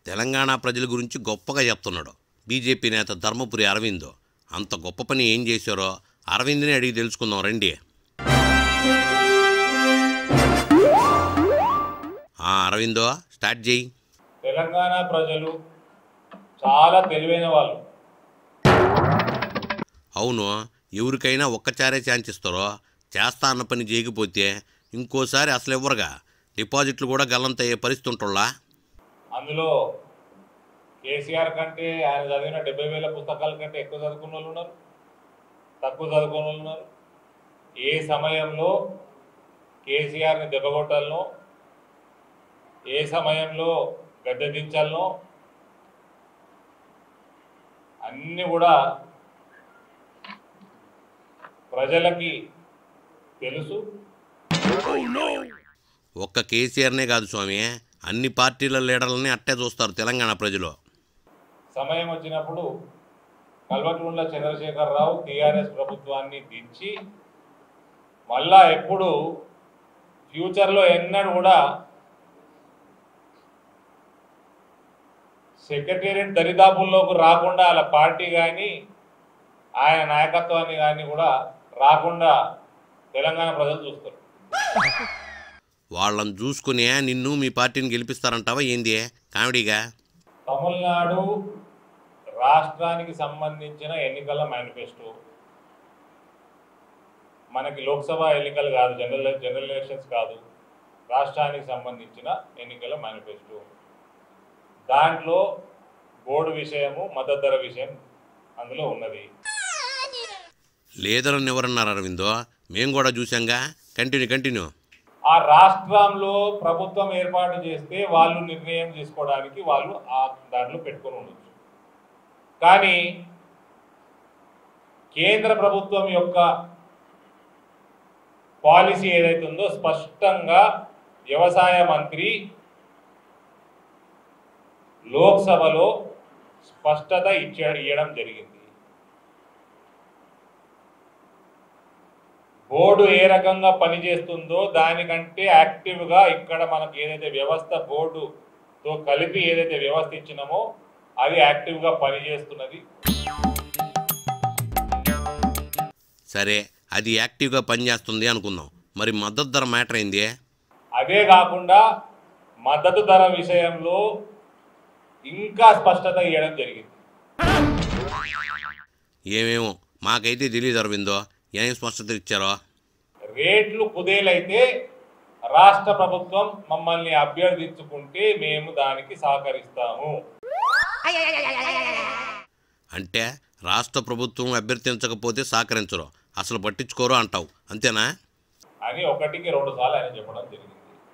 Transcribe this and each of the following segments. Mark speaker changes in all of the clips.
Speaker 1: తెలంగాణ ప్రజల గురించి గొప్పగా చెప్తున్నాడు బీజేపీ నేత ధర్మపురి అరవింద్ అంత గొప్ప పని ఏం చేశారో అరవింద్ని అడిగి తెలుసుకుందాం రండి ఆ, అరవిందో స్టార్ట్ చేయి
Speaker 2: తెలంగాణ ప్రజలు చాలా తెలివైన వాళ్ళు
Speaker 1: అవును ఎవరికైనా ఒక్కసారే ఛాన్స్ ఇస్తారో చేస్తా అన్న పని చేయకపోతే ఇంకోసారి అసలు ఇవ్వరుగా డిపాజిట్లు కూడా గల్లంతయ్యే పరిస్థితి ఉంటుందా
Speaker 2: అందులో కేసీఆర్ కంటే ఆయన చదివిన డెబ్బై వేల పుస్తకాల కంటే ఎక్కువ చదువుకున్న వాళ్ళు ఉన్నారు తక్కువ చదువుకున్న వాళ్ళు ఉన్నారు ఏ సమయంలో కేసీఆర్ని దెబ్బకొట్టాలనో ఏ సమయంలో గద్దె దించాలనో అన్నీ కూడా ప్రజలకి తెలుసు
Speaker 1: ఒక్క కేసీఆర్నే కాదు స్వామి అన్ని పార్టీల లీడర్లని అట్టే చూస్తారు తెలంగాణ ప్రజలు
Speaker 2: సమయం వచ్చినప్పుడు కల్వకుంట్ల చంద్రశేఖరరావు టీఆర్ఎస్ ప్రభుత్వాన్ని దించి మళ్ళా ఎప్పుడు ఫ్యూచర్లో ఎన్నడూ కూడా సెక్రటేరియట్ దరిదాపుల్లోకి రాకుండా వాళ్ళ పార్టీ కానీ ఆయన నాయకత్వాన్ని కానీ కూడా రాకుండా తెలంగాణ ప్రజలు చూస్తారు
Speaker 1: వాళ్ళని చూసుకునే నిన్ను మీ పార్టీని గెలిపిస్తారంటావా ఏంది కామెడీగా
Speaker 2: తమిళనాడు రాష్ట్రానికి సంబంధించిన ఎన్నికల మేనిఫెస్టో మనకి లోక్సభ ఎన్నికలు కాదు జనరల్ జనరల్ ఎలక్షన్స్ కాదు రాష్ట్రానికి సంబంధించిన ఎన్నికల మేనిఫెస్టో దాంట్లో బోర్డు విషయము మద్దతు ధర విషయం అందులో ఉన్నది
Speaker 1: లేదరని ఎవరన్నారు అరవిందో మేము కూడా చూసాంగా కంటిన్యూ కంటిన్యూ
Speaker 2: ఆ రాష్ట్రంలో ప్రభుత్వం ఏర్పాటు చేస్తే వాళ్ళు నిర్ణయం చేసుకోవడానికి వాళ్ళు ఆ దాంట్లో పెట్టుకొని ఉండొచ్చు కానీ కేంద్ర ప్రభుత్వం యొక్క పాలసీ ఏదైతే ఉందో స్పష్టంగా వ్యవసాయ మంత్రి లోక్సభలో స్పష్టత ఇచ్చే ఇవ్వడం జరిగింది బోర్డు ఏ రకంగా పనిచేస్తుందో దానికంటే యాక్టివ్గా ఇక్కడ మనకు ఏదైతే వ్యవస్థ బోర్డుతో కలిపి ఏదైతే వ్యవస్థ ఇచ్చినామో అది యాక్టివ్గా పనిచేస్తున్నది
Speaker 1: సరే అది యాక్టివ్గా పనిచేస్తుంది అనుకుందాం మరి మద్దతు ధర మ్యాటర్ అయింది
Speaker 2: అదే కాకుండా మద్దతు ధర విషయంలో ఇంకా స్పష్టత ఇవ్వడం జరిగింది
Speaker 1: ఏమేమో మాకైతే తెలియదు అరవిందో ఏం స్పష్టత ఇచ్చారో
Speaker 2: రేట్లు కుదేలైతే రాష్ట్ర ప్రభుత్వం మమ్మల్ని అభ్యర్థించుకుంటే మేము దానికి సహకరిస్తాము
Speaker 1: అంటే రాష్ట్ర ప్రభుత్వం అభ్యర్థించకపోతే సహకరించరు అసలు పట్టించుకోరు అంటావు అంతేనా
Speaker 2: అని ఒకటికి రెండు సార్లు ఆయన చెప్పడం జరిగింది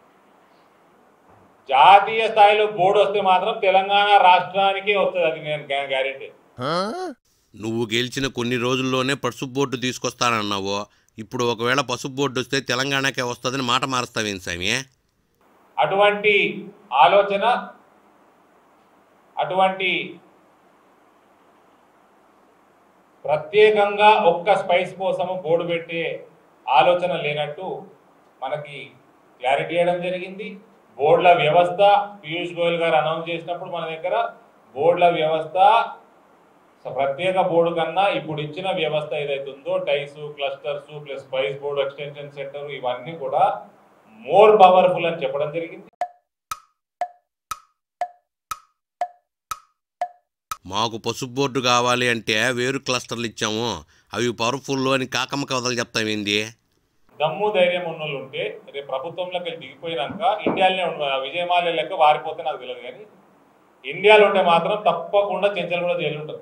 Speaker 2: జాతీయ స్థాయిలో బోర్డు వస్తే మాత్రం తెలంగాణ రాష్ట్రానికే వస్తుంది అది నేను గ్యారెంటీ
Speaker 1: నువ్వు గెలిచిన కొన్ని రోజుల్లోనే పసుపు బోర్డు తీసుకొస్తానన్నావు ఇప్పుడు ఒకవేళ పసుపు బోర్డు వస్తే తెలంగాణకే వస్తుందని మాట మారుస్తావేం స్వామి
Speaker 2: అటువంటి ఆలోచన అటువంటి ప్రత్యేకంగా ఒక్క స్పైస్ కోసము బోర్డు పెట్టే ఆలోచన లేనట్టు మనకి క్లారిటీ ఇవ్వడం జరిగింది బోర్డుల వ్యవస్థ పీయూష్ గోయల్ గారు అనౌన్స్ చేసినప్పుడు మన దగ్గర బోర్డుల వ్యవస్థ స- ప్రత్యేక బోర్డు కన్నా ఇప్పుడు ఇచ్చిన వ్యవస్థ ఏదైతే ఉందో టైస్ clusters plus spice board extension centre ఇవన్నీ కూడా మోర్ పవర్ఫుల్ అని చెప్పడం జరిగింది
Speaker 1: మాకు పసుపు బోర్డు కావాలి అంటే వేరు క్లస్టర్లు ఇచ్చాము అవి పవర్ఫుల్ అని కాకమ్మ కథలు చెప్తామేంది
Speaker 2: దమ్ము ధైర్యం ఉన్న వాళ్ళు ఉంటే రేపు ప్రభుత్వంలోకి వెళ్ళి దిగిపోయినాక ఇండియాలోనే ఉండ విజయమాల్య లెక్క వారిపోతే నాకు తెలియదు కానీ ఇండియాలో ఉంటే మాత్రం తప్పకుండా చెంచల్ కూడా జైలు ఉంటుంది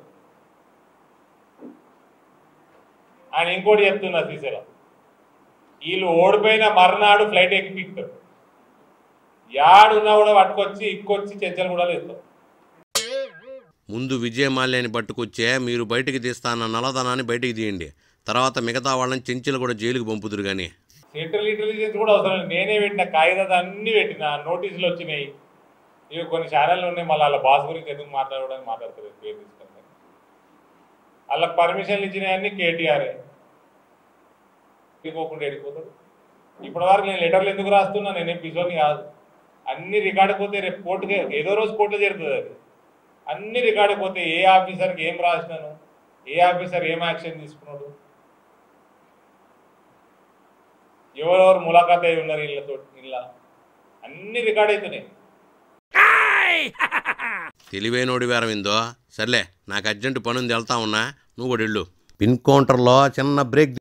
Speaker 2: ఆయన ఇంకోటి చెప్తున్నా శ్రీశైలం వీళ్ళు ఓడిపోయిన మర్నాడు ఫ్లైట్ ఎక్కిపిస్తారు యాడున్నా కూడా పట్టుకొచ్చి ఇక్కొచ్చి చెంచల్ కూడా లేస్తారు
Speaker 1: ముందు విజయమాల్యాన్ని పట్టుకొచ్చే మీరు బయటికి తీస్తాన్న నల్లధనాన్ని బయటికి తీయండి తర్వాత మిగతా వాళ్ళని చెంచులు కూడా జైలుకి పంపుదురు కానీ
Speaker 2: సెంట్రల్ ఇంటెలిజెన్స్ కూడా అవసరం లేదు నేనే పెట్టిన కాగితాలు అన్ని పెట్టిన నోటీసులు వచ్చినాయి ఇవి కొన్ని ఛానళ్ళు ఉన్నాయి మళ్ళీ వాళ్ళ బాస్ గురించి ఎందుకు మాట్లాడడానికి మాట్లాడతారు పేరు తీసుకొని వాళ్ళకి పర్మిషన్లు ఇచ్చినవన్నీ కేటీఆర్ వెళ్ళిపోకుండా వెళ్ళిపోతాడు ఇప్పటి వరకు నేను లెటర్లు ఎందుకు రాస్తున్నా నేనేం పిసోని కాదు అన్ని రికార్డు పోతే రేపు కోర్టుకి ఏదో రోజు కోర్టులో చేరుతుంది అది అన్ని రికార్డు పోతే ఏ ఆఫీసర్కి ఏం రాసినాను ఏ ఆఫీసర్ ఏం యాక్షన్ తీసుకున్నాడు ఎవరెవరు ములాఖాత్ అయి ఉన్నారు వీళ్ళతో ఇలా అన్ని రికార్డ్ అవుతున్నాయి
Speaker 1: తెలివైనోడి వేరవిందో సర్లే నాకు అర్జెంటు పనుంది వెళ్తా ఉన్నా నువ్వు కూడా వెళ్ళు పిన్ కౌంటర్లో చిన్న బ్రేక్